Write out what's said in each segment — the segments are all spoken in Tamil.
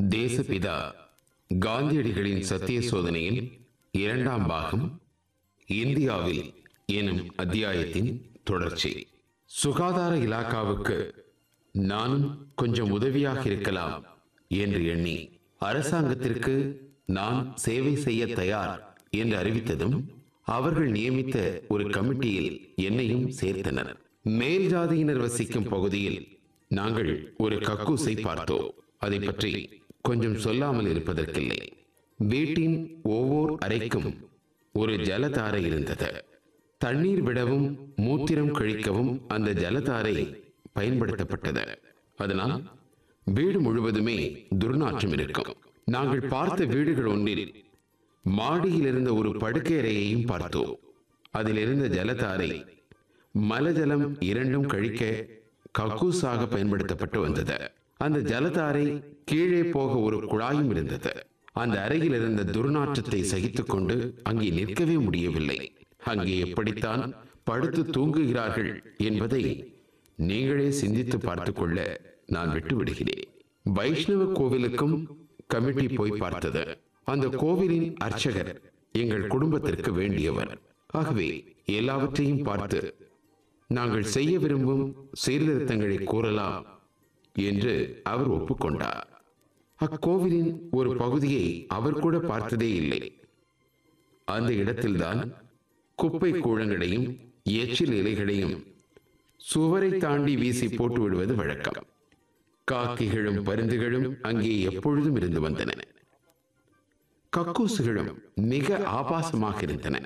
தேசபிதா காந்தியடிகளின் சத்திய சோதனையின் இரண்டாம் பாகம் இந்தியாவில் எனும் அத்தியாயத்தின் தொடர்ச்சி சுகாதார இலாக்காவுக்கு நானும் கொஞ்சம் உதவியாக இருக்கலாம் என்று எண்ணி அரசாங்கத்திற்கு நான் சேவை செய்ய தயார் என்று அறிவித்ததும் அவர்கள் நியமித்த ஒரு கமிட்டியில் என்னையும் சேர்த்தனர் மேல் ஜாதியினர் வசிக்கும் பகுதியில் நாங்கள் ஒரு கக்கூசை பார்த்தோம் அதை பற்றி கொஞ்சம் சொல்லாமல் இருப்பதற்கில்லை வீட்டின் ஒவ்வொரு அறைக்கும் ஒரு ஜலதாரை இருந்தது தண்ணீர் விடவும் மூத்திரம் கழிக்கவும் அந்த ஜலதாரை பயன்படுத்தப்பட்டது அதனால் வீடு முழுவதுமே துர்நாற்றம் இருக்கும் நாங்கள் பார்த்த வீடுகள் ஒன்றில் மாடியில் இருந்த ஒரு படுக்கை அறையையும் பார்த்தோம் அதில் இருந்த ஜலதாரை மலஜலம் இரண்டும் கழிக்க கக்கூசாக பயன்படுத்தப்பட்டு வந்தது அந்த ஜலதாரை கீழே போக ஒரு குழாயும் இருந்தது அந்த அறையில் இருந்த துர்நாற்றத்தை சகித்துக் கொண்டு அங்கே நிற்கவே முடியவில்லை அங்கே எப்படித்தான் படுத்து தூங்குகிறார்கள் என்பதை நீங்களே சிந்தித்து பார்த்துக் கொள்ள நான் விட்டு விடுகிறேன் வைஷ்ணவ கோவிலுக்கும் கமிட்டி போய் பார்த்தது அந்த கோவிலின் அர்ச்சகர் எங்கள் குடும்பத்திற்கு வேண்டியவர் ஆகவே எல்லாவற்றையும் பார்த்து நாங்கள் செய்ய விரும்பும் சீர்திருத்தங்களை கூறலாம் என்று அவர் ஒப்புக்கொண்டார் அக்கோவிலின் ஒரு பகுதியை அவர் கூட பார்த்ததே இல்லை அந்த இடத்தில்தான் குப்பை கூழங்களையும் எச்சில் இலைகளையும் சுவரை தாண்டி வீசி போட்டு விடுவது வழக்கம் காக்கிகளும் பருந்துகளும் அங்கே எப்பொழுதும் இருந்து வந்தன கக்கூசுகளும் மிக ஆபாசமாக இருந்தன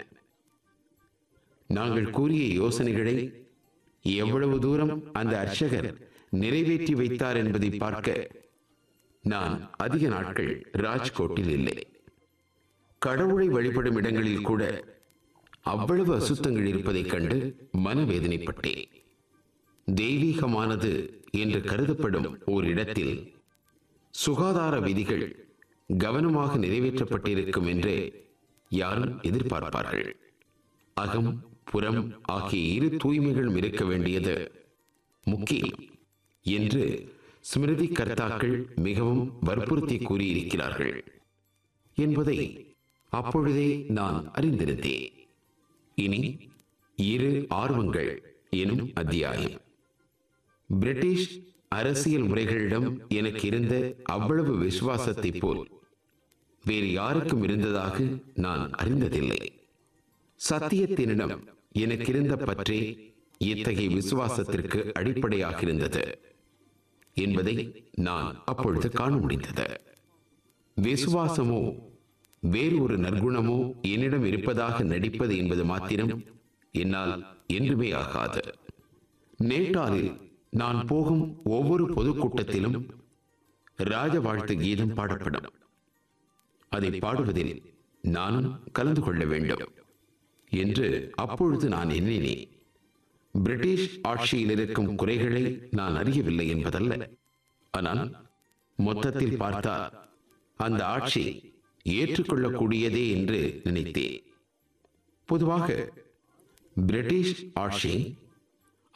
நாங்கள் கூறிய யோசனைகளை எவ்வளவு தூரம் அந்த அர்ச்சகர் நிறைவேற்றி வைத்தார் என்பதை பார்க்க நான் அதிக நாட்கள் ராஜ்கோட்டில் இல்லை கடவுளை வழிபடும் இடங்களில் கூட அவ்வளவு அசுத்தங்கள் இருப்பதைக் கண்டு மனவேதனைப்பட்டேன் தெய்வீகமானது என்று கருதப்படும் ஓர் இடத்தில் சுகாதார விதிகள் கவனமாக நிறைவேற்றப்பட்டிருக்கும் என்று யாரும் எதிர்பார்ப்பார்கள் அகம் புறம் ஆகிய இரு தூய்மைகளும் இருக்க வேண்டியது முக்கியம் என்று ஸ்மிருதி கர்த்தாக்கள் மிகவும் வற்புறுத்தி கூறியிருக்கிறார்கள் என்பதை அப்பொழுதே நான் அறிந்திருந்தேன் இனி இரு ஆர்வங்கள் எனும் அத்தியாயம் பிரிட்டிஷ் அரசியல் முறைகளிடம் எனக்கு இருந்த அவ்வளவு விசுவாசத்தை போல் வேறு யாருக்கும் இருந்ததாக நான் அறிந்ததில்லை சத்தியத்தினிடம் எனக்கு இருந்த பற்றே இத்தகைய விசுவாசத்திற்கு அடிப்படையாக இருந்தது என்பதை நான் அப்பொழுது காண முடிந்தது விசுவாசமோ வேறு ஒரு நற்குணமோ என்னிடம் இருப்பதாக நடிப்பது என்பது மாத்திரம் என்னால் என்றுமே ஆகாது நேட்டாரில் நான் போகும் ஒவ்வொரு பொதுக்கூட்டத்திலும் ராஜ வாழ்த்து கீதம் பாடப்படும் அதை பாடுவதில் நானும் கலந்து கொள்ள வேண்டும் என்று அப்பொழுது நான் எண்ணினேன் பிரிட்டிஷ் ஆட்சியில் இருக்கும் குறைகளை நான் அறியவில்லை என்பதல்ல ஆனால் மொத்தத்தில் பார்த்தால் அந்த ஆட்சி ஏற்றுக்கொள்ளக்கூடியதே என்று நினைத்தேன் பொதுவாக பிரிட்டிஷ் ஆட்சி